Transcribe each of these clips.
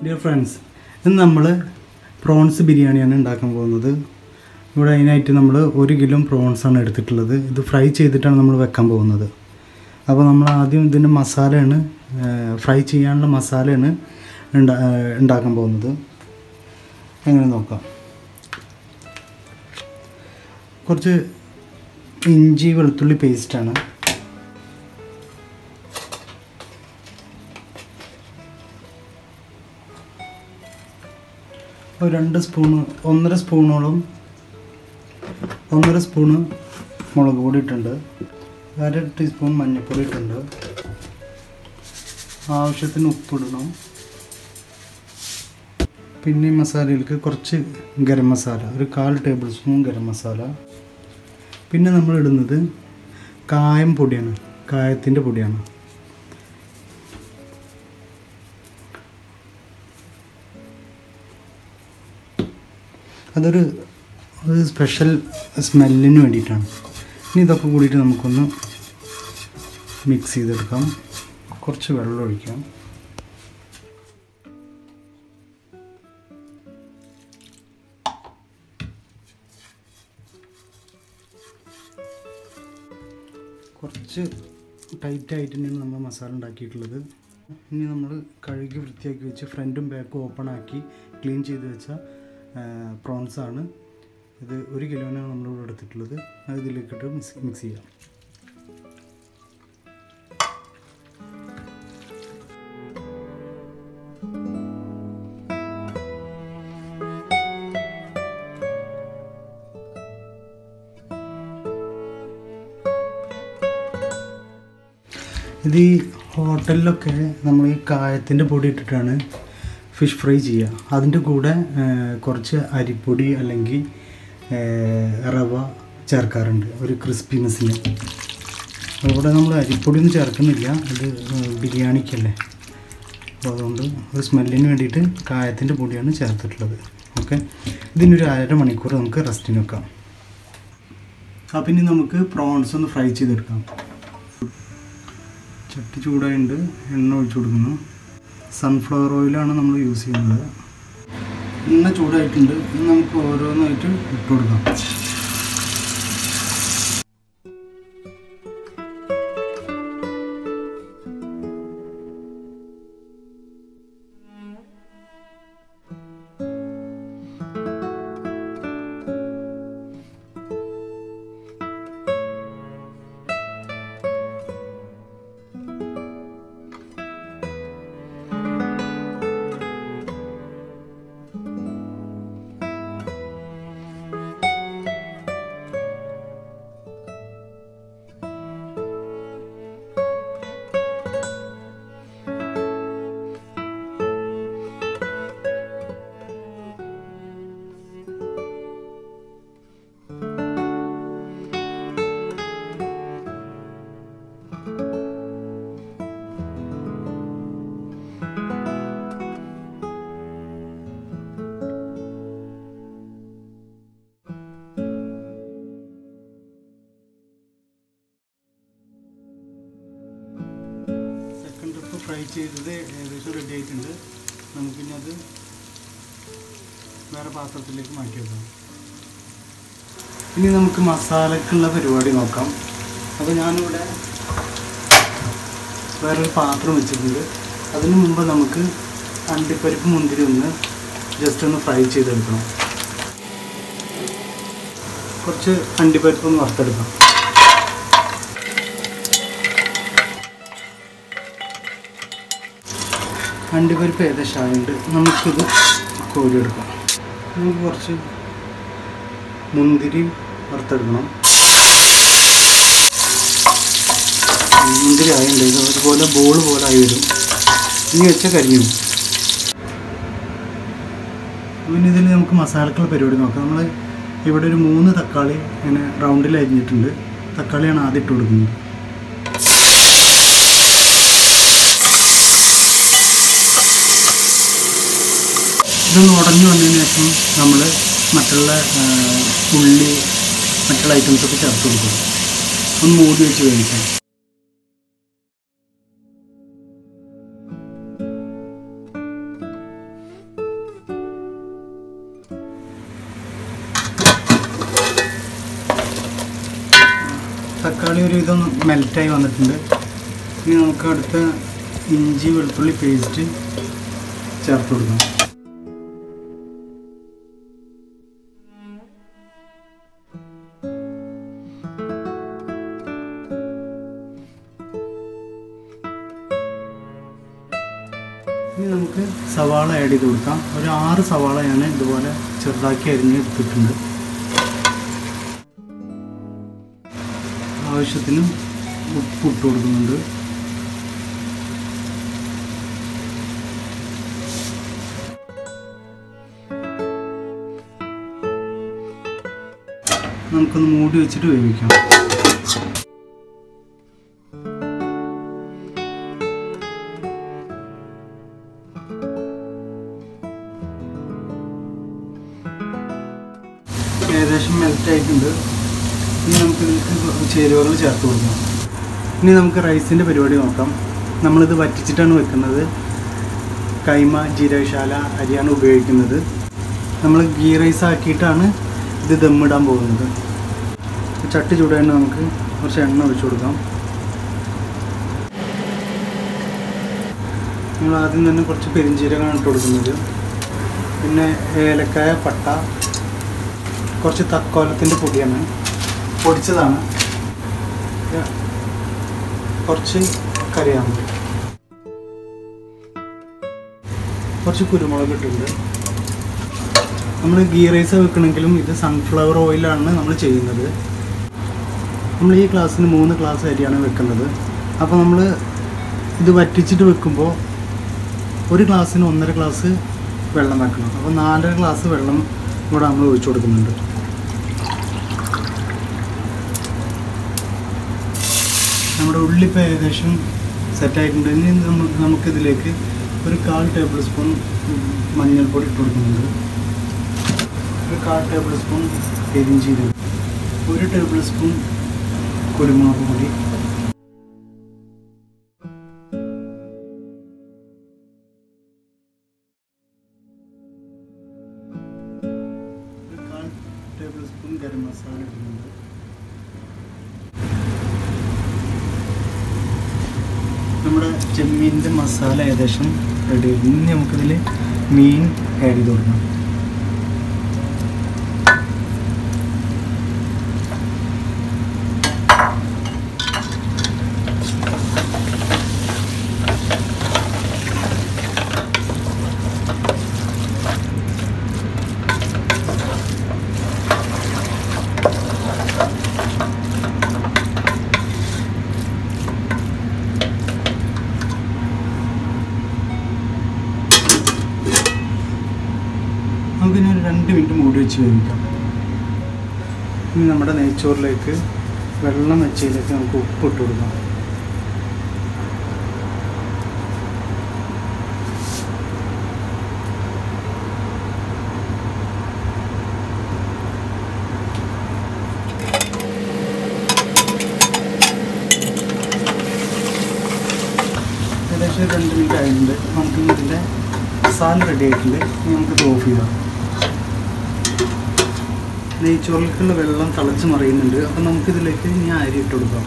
Dear friends ഇന്ന് നമ്മൾ prawns ബിരിയാണിയാണ് ഉണ്ടാക്കാൻ പോകുന്നത് ഇവിടെ അതിനായിട്ട് നമ്മൾ ഒരു കിലോ പ്രോൺസാണ് എടുത്തിട്ടുള്ളത് ഇത് ഫ്രൈ ചെയ്തിട്ടാണ് നമ്മൾ വെക്കാൻ പോകുന്നത് അപ്പോൾ നമ്മൾ ആദ്യം ഇതിൻ്റെ മസാലയാണ് ഫ്രൈ ചെയ്യാനുള്ള മസാലയാണ് ഉണ്ടാ- ഏഹ് ഉണ്ടാക്കാൻ പോകുന്നത് എങ്ങനെ നോക്കാം കുറച്ച് ഇഞ്ചി വെളുത്തുള്ളി പേസ്റ്റാണ് ഒരു രണ്ട് സ്പൂണ് ഒന്നര സ്പൂണോളം ഒന്നര സ്പൂണ് മുളക് പൊടി ഇട്ടുണ്ട് അര ടീസ്പൂൺ മഞ്ഞൾപ്പൊടി ഇട്ടുണ്ട് ആവശ്യത്തിന് ഉപ്പിടണം പിന്നെ ഈ മസാലയിലേക്ക് കുറച്ച് ഗരം മസാല ഒരു കാൽ ടേബിൾ സ്പൂൺ ഗരം മസാല പിന്നെ നമ്മൾ ഇടുന്നത് കായം പൊടിയാണ് കായത്തിൻ്റെ പൊടിയാണ് അതൊരു ഒരു സ്പെഷ്യൽ സ്മെല്ലിന് വേണ്ടിയിട്ടാണ് ഇനി ഇതൊക്കെ കൂടിയിട്ട് നമുക്കൊന്ന് മിക്സ് ചെയ്തെടുക്കാം കുറച്ച് വെള്ളം ഒഴിക്കാം കുറച്ച് ടൈറ്റായിട്ട് തന്നെയാണ് നമ്മൾ മസാല ഉണ്ടാക്കിയിട്ടുള്ളത് ഇനി നമ്മൾ കഴുകി വൃത്തിയാക്കി വെച്ച് ഫ്രണ്ടും ബാക്കും ഓപ്പൺ ആക്കി ക്ലീൻ ചെയ്ത് വെച്ച പ്രോൺസ് ആണ് ഇത് ഒരു കിലോനാണ് നമ്മളിവിടെ എടുത്തിട്ടുള്ളത് അത് ഇതിലേക്കിട്ട് മിക്സ് മിക്സ് ചെയ്യാം ഇത് ഈ ഹോട്ടലിലൊക്കെ നമ്മൾ ഈ കായത്തിൻ്റെ പൊടി ഇട്ടിട്ടാണ് ഫിഷ് ഫ്രൈ ചെയ്യുക അതിൻ്റെ കൂടെ ആ, കുറച്ച് അരിപ്പൊടി അല്ലെങ്കിൽ ആ, റവ ചേർക്കാറുണ്ട് ഒരു ക്രിസ്പിനെസ്സിന് ഇവിടെ നമ്മൾ അരിപ്പൊടിയൊന്നും ചേർക്കുന്നില്ല അത് ബിരിയാണിക്കല്ലേ അപ്പോൾ അതുകൊണ്ട് ഒരു സ്മെല്ലിന് വേണ്ടിയിട്ട് കായത്തിൻ്റെ പൊടിയാണ് ചേർത്തിട്ടുള്ളത് ഓക്കെ ഇതിനൊരു അരമണിക്കൂർ നമുക്ക് റെസ്റ്റിന് വെക്കാം അപ്പം ഇനി നമുക്ക് പ്രോൺസ് ഒന്ന് ഫ്രൈ ചെയ്തെടുക്കാം ചട്ടി ചൂടായിട്ടുണ്ട് എണ്ണ ഒഴിച്ചു കൊടുക്കുന്നു സൺഫ്ലവർ ഓയിലാണ് നമ്മൾ യൂസ് ചെയ്യുന്നത് എണ്ണ ചൂടായിട്ടുണ്ട് ഇനി നമുക്ക് ഓരോന്നായിട്ട് ഇട്ട് കൊടുക്കാം സെക്കൻഡ് ട്രിപ്പ് ഫ്രൈ ചെയ്തത് ഏകദേശം റെഡി ആയിട്ടുണ്ട് നമുക്കിനി അത് വേറെ പാത്രത്തിലേക്ക് മാറ്റി വെക്കാം ഇനി നമുക്ക് മസാലക്കുള്ള പരിപാടി നോക്കാം അപ്പോൾ ഞാനിവിടെ വേറൊരു പാത്രം വെച്ചിട്ടുണ്ട് അതിന് മുമ്പ് നമുക്ക് അണ്ടിപ്പരിപ്പ് മുന്തിരി ഒന്ന് ജസ്റ്റ് ഒന്ന് ഫ്രൈ ചെയ്തെടുക്കണം കുറച്ച് അണ്ടിപ്പരിപ്പ് ഒന്ന് വറുത്തെടുക്കാം അണ്ടിപ്പരിപ്പ് ഏകദേശം ആയുണ്ട് നമുക്കിത് കോരിയെടുക്കാം നമുക്ക് കുറച്ച് മുന്തിരി വറുത്തെടുക്കണം മുന്തിരി ആയുണ്ട് ഇത് അതുപോലെ ബോൾ പോലെ ആയി വരും ഇനി വെച്ച കരിഞ്ഞു പോകും. പിന്നെ ഇതിൽ നമുക്ക് മസാലക്കുള്ള പരിപാടി നോക്കാം നമ്മൾ ഇവിടെ ഒരു മൂന്ന് തക്കാളി ഇങ്ങനെ റൗണ്ടിൽ അരിഞ്ഞിട്ടുണ്ട് തക്കാളിയാണ് ആദ്യം ഇട്ട് കൊടുക്കുന്നത് ഇതൊന്ന് ഉടഞ്ഞു വന്നതിന് ശേഷം നമ്മൾ മറ്റുള്ള ആ, ഉള്ളി മറ്റുള്ള ഐറ്റംസൊക്കെ ചേർത്ത് കൊടുക്കും ഒന്ന് മൂടി വെച്ച് വേവിക്കാം തക്കാളി ഒരു വിധം മെൽറ്റായി വന്നിട്ടുണ്ട് ഇനി നമുക്ക് അടുത്ത ഇഞ്ചി വെളുത്തുള്ളി പേസ്റ്റ് ചേർത്ത് കൊടുക്കാം ഇനി നമുക്ക് സവാള ആഡ് ചെയ്ത് കൊടുക്കാം ഒരു ആറ് സവാള ഞാൻ ഇതുപോലെ ചെറുതാക്കി അരിഞ്ഞ് എടുത്തിട്ടുണ്ട് ആവശ്യത്തിന് ഉപ്പ് ഇട്ട് കൊടുക്കുന്നുണ്ട് നമുക്കൊന്ന് മൂടി വെച്ചിട്ട് വേവിക്കാം ഏകദേശം മെൽറ്റ് ആയിട്ടുണ്ട് ഇനി നമുക്ക് ഇതിലേക്ക് ചേരുവകൾ ചേർത്ത് കൊടുക്കാം ഇനി നമുക്ക് റൈസിൻ്റെ പരിപാടി നോക്കാം നമ്മളിത് വറ്റിച്ചിട്ടാണ് വെക്കുന്നത് കൈമ ജീരകശാല അരിയാണ് ഉപയോഗിക്കുന്നത് നമ്മൾ ഗീ റൈസ് ആക്കിയിട്ടാണ് ഇത് ദമ്മിടാൻ പോകുന്നത് ചട്ടി ചൂടായിട്ട് നമുക്ക് കുറച്ച് എണ്ണ ഒഴിച്ചു കൊടുക്കാം നമ്മൾ ആദ്യം തന്നെ കുറച്ച് പെരിഞ്ചീരകമാണ് ഇട്ട് കൊടുക്കുന്നത് പിന്നെ ഏലക്കായ പട്ട കുറച്ച് തക്കോലത്തിൻ്റെ പൊടിയാണ് പൊടിച്ചതാണ് കുറച്ച് കറിയാമ്പ് കുറച്ച് കുരുമുളക് ഇട്ടിട്ടുണ്ട് നമ്മൾ ഗീ റൈസ് വെക്കണമെങ്കിലും ഇത് സൺഫ്ലവർ ഓയിലാണ് നമ്മൾ ചെയ്യുന്നത് നമ്മൾ ഈ ക്ലാസ്സിന് മൂന്ന് ക്ലാസ് അരിയാണ് വെക്കുന്നത് അപ്പോൾ നമ്മൾ ഇത് വറ്റിച്ചിട്ട് വെക്കുമ്പോൾ ഒരു ഗ്ലാസ്സിന് ഒന്നര ഗ്ലാസ് വെള്ളം വെക്കണം അപ്പോൾ നാലര ഗ്ലാസ് വെള്ളം ഇവിടെ നമ്മൾ ഒഴിച്ചു കൊടുക്കുന്നുണ്ട് നമ്മുടെ ഉള്ളിപ്പോൾ ഏകദേശം സെറ്റായിട്ടുണ്ട് ഇനി നമ്മ- നമുക്കിതിലേക്ക് ഒരു കാൽ ടേബിൾ സ്പൂൺ മഞ്ഞൾപ്പൊടി ഇട്ട് കൊടുക്കുന്നുണ്ട് ഒരു കാൽ ടേബിൾ സ്പൂൺ പെരിഞ്ചീരകം ഒരു ടേബിൾ സ്പൂൺ കുരുമുളക് പൊടി ഒരു കാൽ ടേബിൾ സ്പൂൺ ഗരം മസാല ഇടുന്നുണ്ട് നമ്മുടെ ചെമ്മീൻ്റെ മസാല ഏകദേശം റെഡി ആയി ഇനി നമുക്കിതിൽ മീൻ ആഡ് ചെയ്ത് കൊടുക്കണം നമുക്കിനി ഒരു രണ്ട് മിനിറ്റ് മൂടി വെച്ച് വേവിക്കാം ഇനി നമ്മുടെ നെയ്ച്ചോറിലേക്ക് വെള്ളം വെച്ചതിലേക്ക് നമുക്ക് ഉപ്പ് ഇട്ട് കൊടുക്കാം ഏകദേശം ഒരു രണ്ട് മിനിറ്റ് ആയിട്ടുണ്ട് നമുക്ക് ഇതിൻ്റെ മസാല റെഡി ആയിട്ടുണ്ട് ഇനി നമുക്കിത് ഓഫ് ചെയ്യാം നെയ്ച്ചോറിലേക്കുള്ള വെള്ളം തിളച്ച് മറിയുന്നുണ്ട് അപ്പം നമുക്കിതിലേക്ക് ഇനി അരി ഇട്ട് കൊടുക്കാം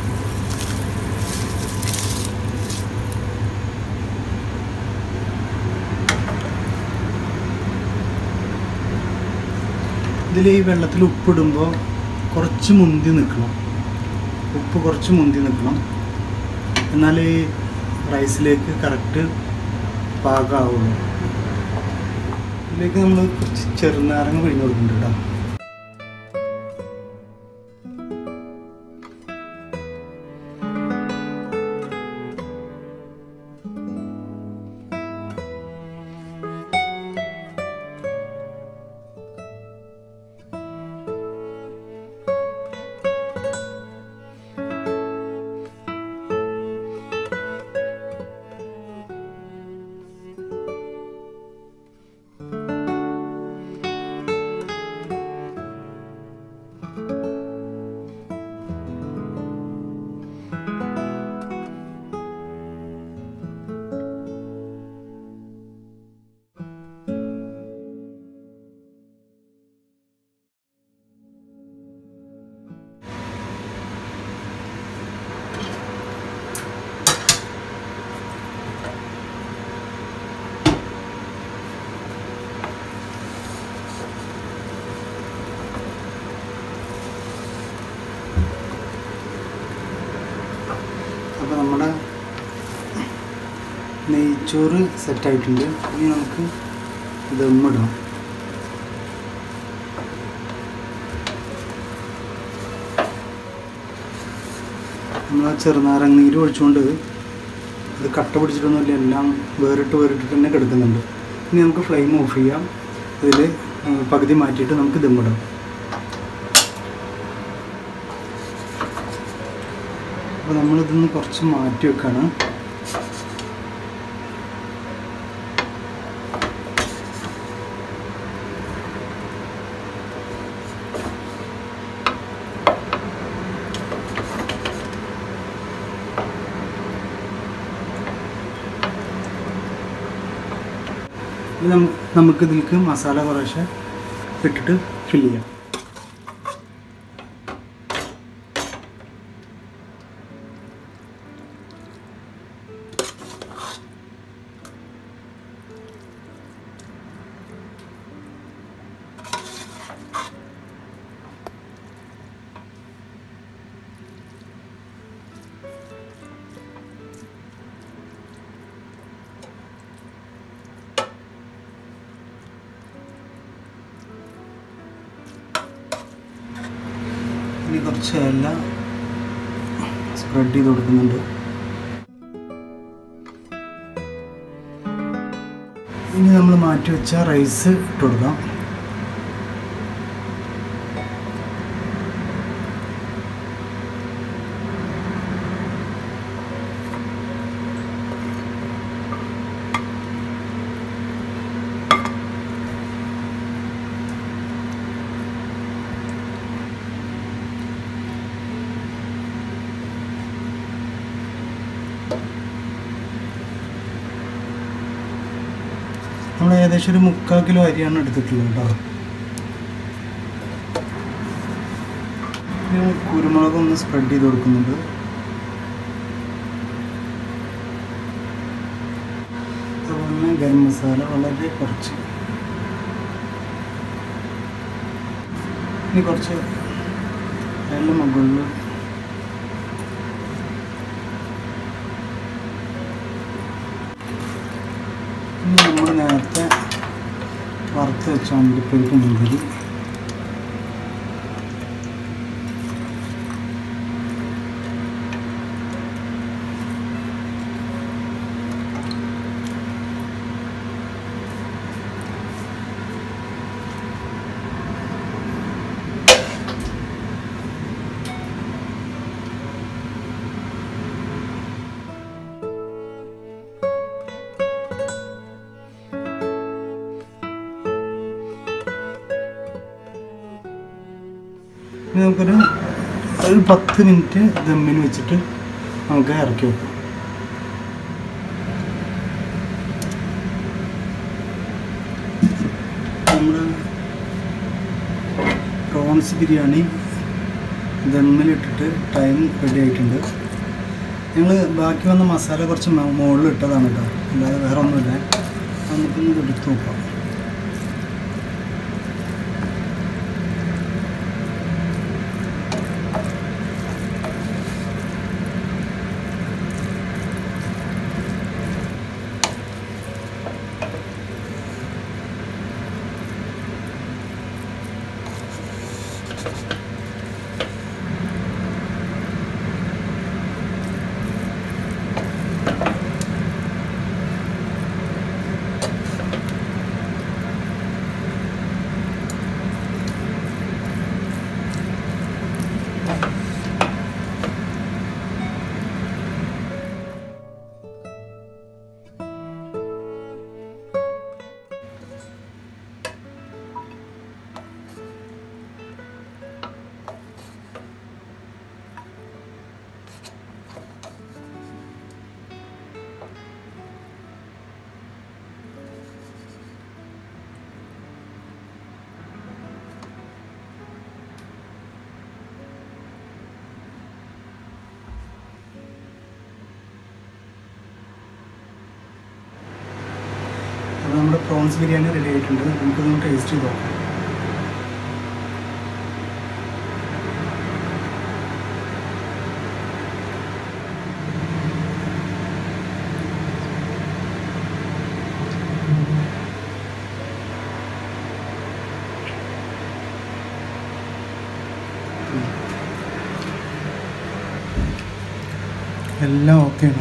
ഇതിൽ ഈ വെള്ളത്തിൽ ഉപ്പിടുമ്പോൾ കുറച്ച് മുന്തി നിൽക്കണം ഉപ്പ് കുറച്ച് മുന്തി നിൽക്കണം എന്നാൽ ഈ റൈസിലേക്ക് കറക്റ്റ് പാകമാവുള്ളൂ ഇതിലേക്ക് നമ്മൾ കുറച്ച് ചെറുനാരങ്ങ പിഴിഞ്ഞ് കൊടുക്കുന്നുണ്ട് കേട്ടോ നമ്മുടെ നെയ്ച്ചോറ് സെറ്റായിട്ടുണ്ട് ഇനി നമുക്ക് ദമ്മിടണം നമ്മൾ ആ ചെറുനാരങ്ങനീര് ഒഴിച്ചുകൊണ്ട് ഇത് കട്ട പിടിച്ചിട്ടൊന്നുമില്ല എല്ലാം വേറിട്ട് വേറിട്ടിട്ട് തന്നെ കിടക്കുന്നുണ്ട് ഇനി നമുക്ക് ഫ്ലെയിം ഓഫ് ചെയ്യാം ഇതിൽ പകുതി മാറ്റിയിട്ട് നമുക്ക് ദമ്മിടാം അപ്പോൾ നമ്മളിതൊന്ന് കുറച്ച് മാറ്റി വെക്കാണ് ഇനി നമ്മ- നമുക്ക് ഇതിലേക്ക് മസാല കുറേശ്ശെ ഇട്ടിട്ട് ഫില്ല് ചെയ്യാം ഇനി കുറച്ച് ഇല സ്പ്രെഡ് ചെയ്ത് കൊടുക്കുന്നുണ്ട് ഇനി നമ്മൾ മാറ്റി വെച്ച റൈസ് ഇട്ട് കൊടുക്കാം നമ്മൾ ഏകദേശം ഒരു മുക്കാൽ കിലോ അരിയാണ് എടുത്തിട്ടുള്ളത് കേട്ടോ ഇനി കുരുമുളക് ഒന്ന് സ്പ്രെഡ് ചെയ്ത് കൊടുക്കുന്നുണ്ട് അതുപോലെ ഗരം മസാല വളരെ കുറച്ച് ഇനി കുറച്ച് അതിൻ്റെ മുകളിൽ ഇനി നമ്മൾ നേരത്തെ വറുത്ത് വെച്ച അണ്ടിപ്പരിപ്പ് മുന്തിരി ഇനി നമുക്കൊരു ഒരു പത്ത് മിനിറ്റ് ദമ്മിന് വെച്ചിട്ട് നമുക്ക് ഇറക്കി വെക്കാം നമ്മൾ പ്രോൺസ് ബിരിയാണി ദമ്മിലിട്ടിട്ട് ടൈം റെഡി ആയിട്ടുണ്ട് ഞങ്ങൾ ബാക്കി വന്ന മസാല കുറച്ച് മ- മുകളിൽ ഇട്ടതാണ് കേട്ടോ അല്ലാതെ വേറെ ഒന്നുമില്ല നമുക്കൊന്ന് ഇത് എടുത്ത് നോക്കാം അപ്പോൾ നമ്മുടെ പ്രോൺസ് ബിരിയാണി റെഡി ആയിട്ടുണ്ട് നമുക്കിതൊന്ന് ടേസ്റ്റ് ചെയ്ത് നോക്കാം എല്ലാം ഓക്കെയാണ്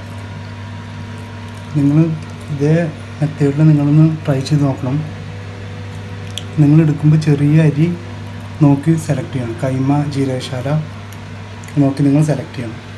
നിങ്ങൾ ഇതേ മെത്തേഡിൽ നിങ്ങളൊന്ന് ട്രൈ ചെയ്ത് നോക്കണം നിങ്ങൾ എടുക്കുമ്പോൾ ചെറിയ അരി നോക്കി സെലക്ട് ചെയ്യണം കൈമ ജീരകശാല നോക്കി നിങ്ങൾ സെലക്ട് ചെയ്യണം